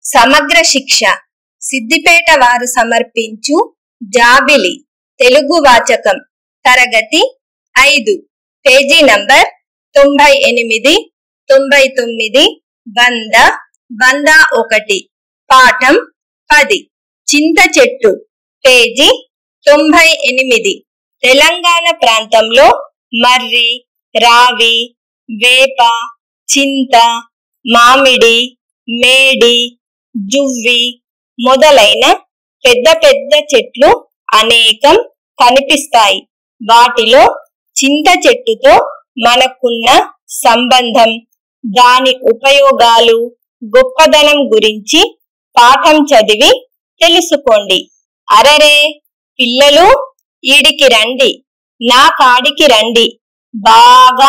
సమగ్ర శిక్ష సిద్దిపేట వారు సమర్పించు జాబిలి తెలుగు వాచకం తరగతి ఐదు పేజీ నంబర్ తొంభై ఎనిమిది తొంభై తొమ్మిది వంద వంద ఒకటి పాఠం పది చింత చెట్టు పేజీ తొంభై ఎనిమిది తెలంగాణ ప్రాంతంలో మర్రి రావి వేప చింత మామిడి మేడి జువ్వి మొదలైన పెద్ద పెద్ద చెట్లు అనేకం కనిపిస్తాయి వాటిలో చింత చెట్టుతో మనకున్న సంబంధం దాని ఉపయోగాలు గొప్పదనం గురించి పాఠం చదివి తెలుసుకోండి అరరే పిల్లలు ఈడికి రండి నా కాడికి రండి బాగా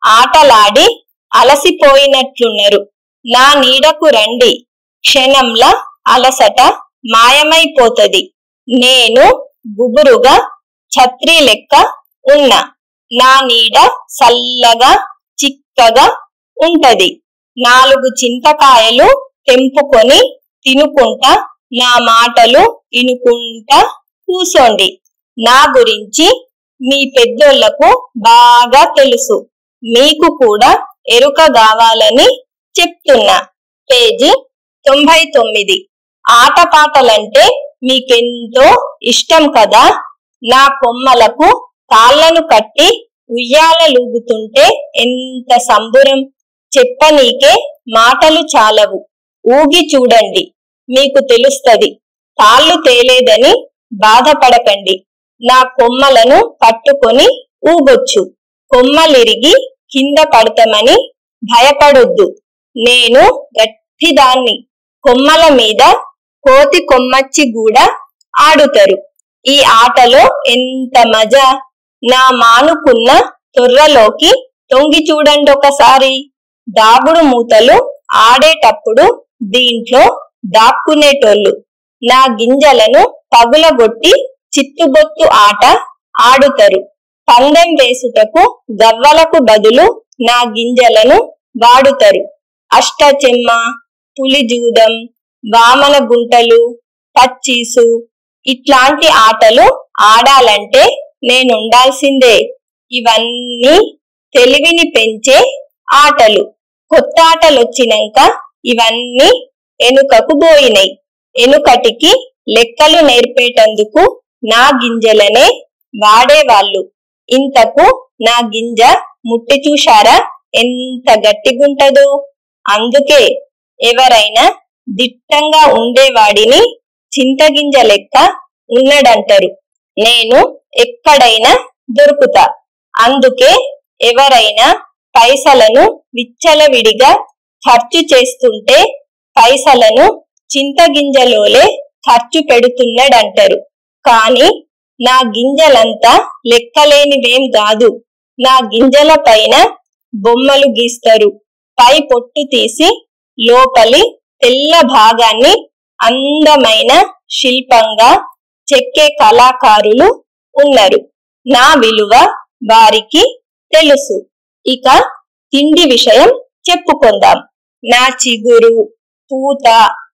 ఆటలాడి అలసిపోయినట్లున్నారు నా నీడకు రండి క్షణంల అలసట మాయమైపోతది నేను గుబురుగా ఛత్రి లెక్క ఉన్నా నా నీడ చల్లగా చిక్కగా ఉంటది నాలుగు చింతకాయలు తెంపుకొని తినుకుంటా నా మాటలు ఇనుకుంటా కూసోండి నా గురించి మీ పెద్దోళ్లకు బాగా తెలుసు మీకు కూడా ఎరుక కావాలని చెప్తున్నా పేజీ తొంభై తొమ్మిది ఆటపాటలంటే మీకెంతో ఇష్టం కదా నా కొమ్మలకు కాళ్ళను కట్టి ఉయ్యాలలూగుతుంటే ఎంత సంబురం చెప్పనీకే మాటలు చాలవు ఊగి చూడండి మీకు తెలుస్తది కాళ్ళు తేలేదని బాధపడకండి నా కొమ్మలను పట్టుకొని ఊగొచ్చు కొమ్మలిరిగి కింద పడతామని భయపడొద్దు నేను గట్టిదాన్ని కొమ్మల మీద కోతి కొమ్మచ్చి కూడా ఆడుతారు ఈ ఆటలో ఎంత మజా నా మానుకున్న తొర్రలోకి తొంగి చూడండి ఒకసారి దాగుడు మూతలు ఆడేటప్పుడు దీంట్లో దాక్కునేటోళ్ళు నా గింజలను పగులగొట్టి చిత్తుబొత్తు ఆట ఆడుతారు పందెం వేసుటకు గవ్వలకు బదులు నా గింజలను వాడుతారు అష్టచెమ్మ పులిజూదం వామన గుంటలు పచ్చీసు ఇట్లాంటి ఆటలు ఆడాలంటే నేనుండాల్సిందే ఇవన్నీ తెలివిని పెంచే ఆటలు కొత్త ఆటలొచ్చినాక ఇవన్నీ ఎనుకకు పోయినాయి ఎనుకటికి లెక్కలు నేర్పేటందుకు నా గింజలనే వాడేవాళ్ళు ఇంతకు నా గింజ ముట్టి చూశారా ఎంత గట్టిగుంటదో అందుకే ఎవరైనా దిట్టంగా ఉండేవాడిని చింతగింజ లెక్క ఉన్నడంటారు నేను ఎక్కడైనా దొరుకుతా అందుకే ఎవరైనా పైసలను విచ్చలవిడిగా ఖర్చు చేస్తుంటే పైసలను చింతగింజలోలే ఖర్చు పెడుతున్నాడంటారు కాని నా గింజలంతా లెక్కలేనివేం కాదు నా గింజల పైన బొమ్మలు గీస్తారు పై పొట్టు తీసి లోపలి తెల్ల భాగాన్ని అందమైన శిల్పంగా చెక్కే కళాకారులు ఉన్నారు నా విలువ వారికి తెలుసు ఇక తిండి విషయం చెప్పుకుందాం నా చిగురు పూత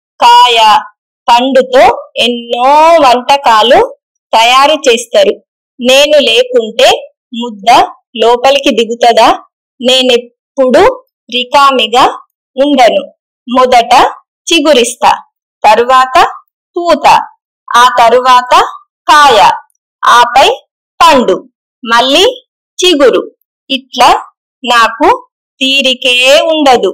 కాయ పండుతో ఎన్నో వంటకాలు తయారు చేస్తారు నేను లేకుంటే ముద్ద లోపలికి దిగుతదా నేనెప్పుడు రికామిగా ఉండను మొదట చిగురిస్తా తరువాత పూత ఆ తరువాత కాయ ఆపై పండు మళ్ళీ చిగురు ఇట్లా నాకు తీరికే ఉండదు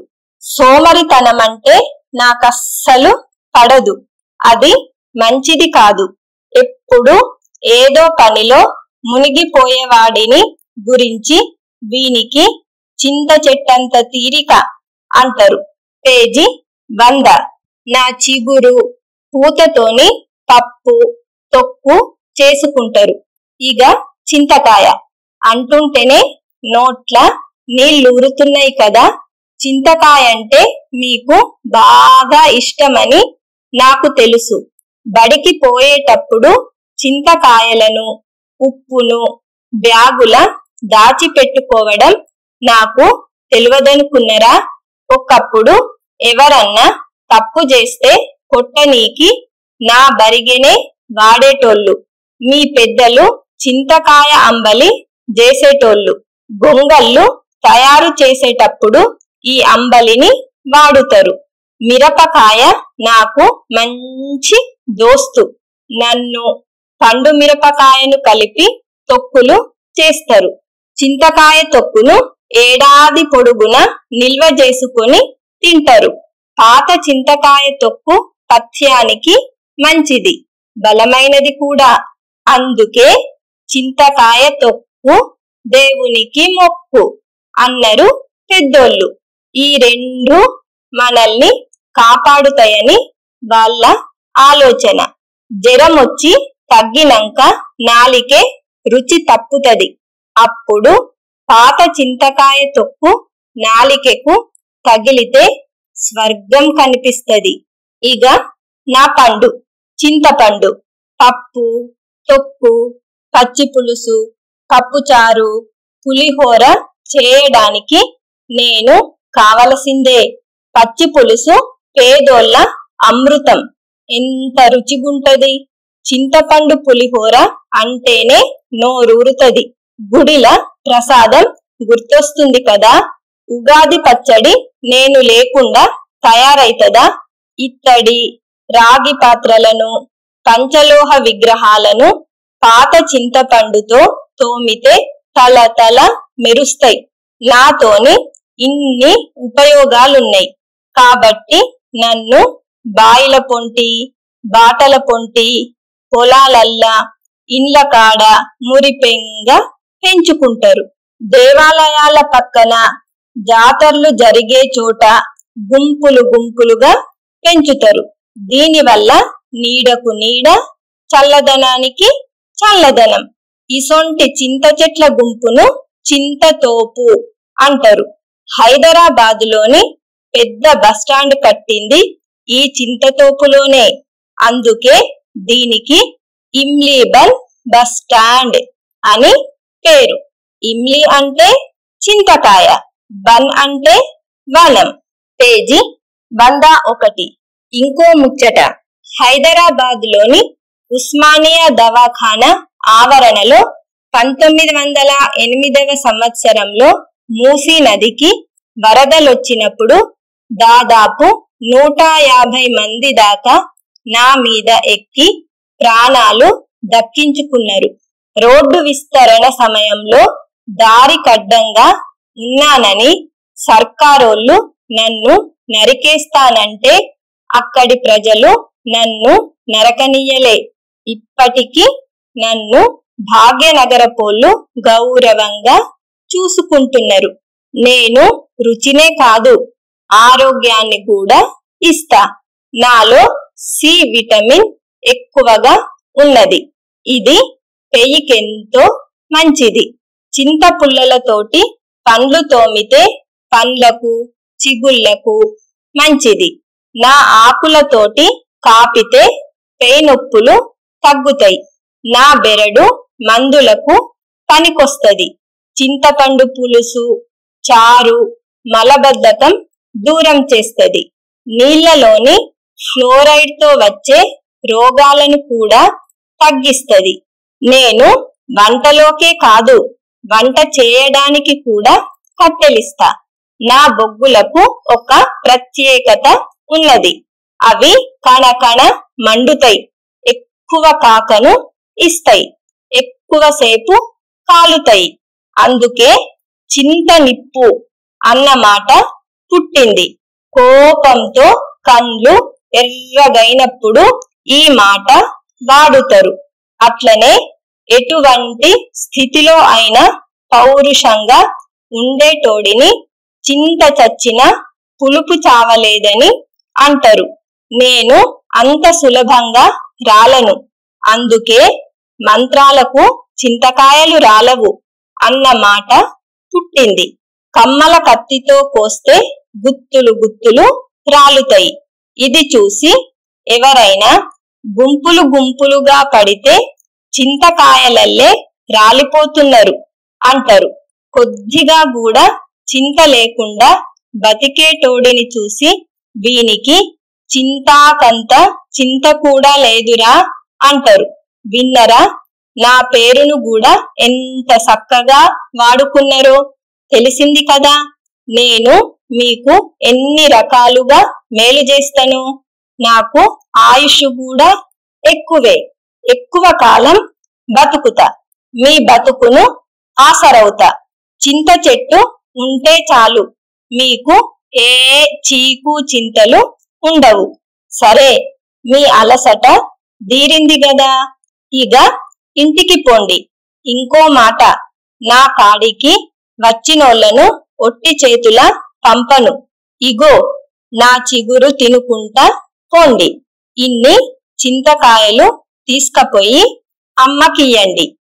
సోమరితనమంటే నాకస్సలు పడదు అది మంచిది కాదు ఎప్పుడు ఏదో పనిలో మునిగిపోయేవాడిని గురించి వీనికి చింత చెట్టంత తీరిక అంటారు పేజీ వంద నా చిగురు పూతతోని పప్పు తొక్కు చేసుకుంటారు ఇక చింతకాయ అంటుంటేనే నోట్ల నీళ్లూరుతున్నాయి కదా చింతకాయ అంటే మీకు బాగా ఇష్టమని నాకు తెలుసు బడికి పోయేటప్పుడు చింతకాయలను ఉప్పును బ్యాగుల దాచిపెట్టుకోవడం నాకు తెలియదనుకున్నరా ఒకప్పుడు ఎవరన్నా తప్పు చేస్తే కొట్టనీకి నా బరిగెనే వాడేటోళ్ళు మీ పెద్దలు చింతకాయ అంబలి చేసేటోళ్ళు గొంగళ్ళు తయారు చేసేటప్పుడు ఈ అంబలిని వాడుతారు మిరపకాయ నాకు మంచి దోస్తు నన్ను పండు మిరపకాయను కలిపి తొక్కులు చేస్తారు చింతకాయ తొక్కును ఏడాది పొడుగున నిల్వ చేసుకొని తింటారు పాత చింతకాయ తొక్కు పథ్యానికి మంచిది బలమైనది కూడా అందుకే చింతకాయ తొక్కు దేవునికి మొక్కు అన్నారు పెద్దోళ్ళు ఈ రెండు మనల్ని కాపాడుతాయని వాళ్ళ ఆలోచన జ్వరం వచ్చి తగ్గినంక నాలికే రుచి తప్పుతది అప్పుడు పాత చింతకాయ తొక్కు నాలికెకు తగిలితే స్వర్గం కనిపిస్తది ఇక నా పండు చింతపండు పప్పు తొక్కు పచ్చి పులుసు పప్పుచారు పులిహోర చేయడానికి నేను కావలసిందే పచ్చి పులుసు పేదోళ్ళ అమృతం ఎంత రుచిగుంటది చింతపండు పులిహోర అంటేనే నోరూరుతది గుడిల ప్రసాదం గుర్తొస్తుంది కదా ఉగాది పచ్చడి నేను లేకుండా తయారైతదా ఇత్తడి రాగి పాత్రలను పంచలోహ విగ్రహాలను పాత చింతపండుతో తోమితే తల తల మెరుస్తాయి నాతోని ఇన్ని ఉపయోగాలున్నాయి కాబట్టి నన్ను బాయిల పొంటి బాటల పొంటి పొలాలల్లా ఇండ్ల కాడ మురిపెంగా పెంచుకుంటారు దేవాలయాల పక్కన జాతరలు జరిగే చోట గుంపులు గుంపులుగా పెంచుతారు దీనివల్ల నీడకు నీడ చల్లదనానికి చల్లదనం ఇసొంటి చింత చెట్ల గుంపును చింతతోపు అంటారు హైదరాబాదులోని పెద్ద బస్టాండ్ కట్టింది ఈ చింతతోపులోనే అందుకే దీనికి ఇమ్లీబల్ బస్ స్టాండ్ అని పేరు ఇమ్లి అంటే చింతకాయ బన్ అంటే వనం పేజీ వంద ఒకటి ఇంకో ముచ్చట హైదరాబాద్ లోని ఉస్మానియా దవాఖానా ఆవరణలో పంతొమ్మిది వందల ఎనిమిదవ సంవత్సరంలో మూసీ నదికి వరదలొచ్చినప్పుడు దాదాపు నూట యాభై మంది దాకా నా మీద ఎక్కి ప్రాణాలు దక్కించుకున్నారు రోడ్డు విస్తరణ సమయంలో దారి కడ్డంగా ఉన్నానని సర్కారోళ్ళు నన్ను నరికేస్తానంటే అక్కడి ప్రజలు నన్ను నరకనీయలే ఇప్పటికీ నన్ను భాగ్యనగర పోళ్ళు గౌరవంగా చూసుకుంటున్నారు నేను రుచినే కాదు ఆరోగ్యాన్ని కూడా ఇస్తా నాలో సి విటమిన్ ఎక్కువగా ఉన్నది ఇది పెయికెంతో మంచిది చింత పుల్లలతోటి పండ్లు తోమితే పండ్లకు చిగుళ్లకు మంచిది నా ఆకులతోటి కాపితే పేయి నొప్పులు తగ్గుతాయి నా బెరడు మందులకు పనికొస్తది చింతపండు పులుసు చారు మలబద్ధకం దూరం చేస్తది నీళ్లలోని ఫ్లోరైడ్ తో వచ్చే రోగాలను కూడా తగ్గిస్తది నేను వంటలోకే కాదు వంట చేయడానికి కూడా కట్టెలిస్తా నా బొగ్గులకు ఒక ప్రత్యేకత ఉన్నది అవి కణకణ మండుతాయి ఎక్కువ కాకను ఇస్తాయి ఎక్కువసేపు కాలుతాయి అందుకే చింత నిప్పు అన్న మాట పుట్టింది కోపంతో కండ్లు ఎర్రగైనప్పుడు ఈ మాట వాడుతారు అట్లనే ఎటువంటి స్థితిలో అయినా పౌరుషంగా ఉండేటోడిని చింత చచ్చిన పులుపు చావలేదని అంటారు నేను అంత సులభంగా రాలను అందుకే మంత్రాలకు చింతకాయలు రాలవు అన్న మాట పుట్టింది కమ్మల కత్తితో కోస్తే గుత్తులు గుత్తులు రాలుతాయి ఇది చూసి ఎవరైనా గుంపులు గుంపులుగా పడితే చింతకాయలల్లే రాలిపోతున్నారు అంటారు కొద్దిగా కూడా చింత లేకుండా బతికేటోడిని చూసి వీనికి చింతాకంత చింత కూడా లేదురా అంటారు విన్నరా నా పేరును కూడా ఎంత చక్కగా వాడుకున్నారో తెలిసింది కదా నేను మీకు ఎన్ని రకాలుగా మేలు చేస్తాను నాకు ఆయుష్ కూడా ఎక్కువే ఎక్కువ కాలం బతుకుతా మీ బతుకును ఆసరవుతా చింత చెట్టు ఉంటే చాలు మీకు ఏ చీకు చింతలు ఉండవు సరే మీ అలసట తీరింది గదా ఇక ఇంటికి పోండి ఇంకో మాట నా కాడికి వచ్చినోళ్లను ఒట్టి చేతుల పంపను ఇగో నా చిగురు తినుకుంటా పోండి ఇన్ని చింతకాయలు తీసుకపోయి అమ్మకియ్యండి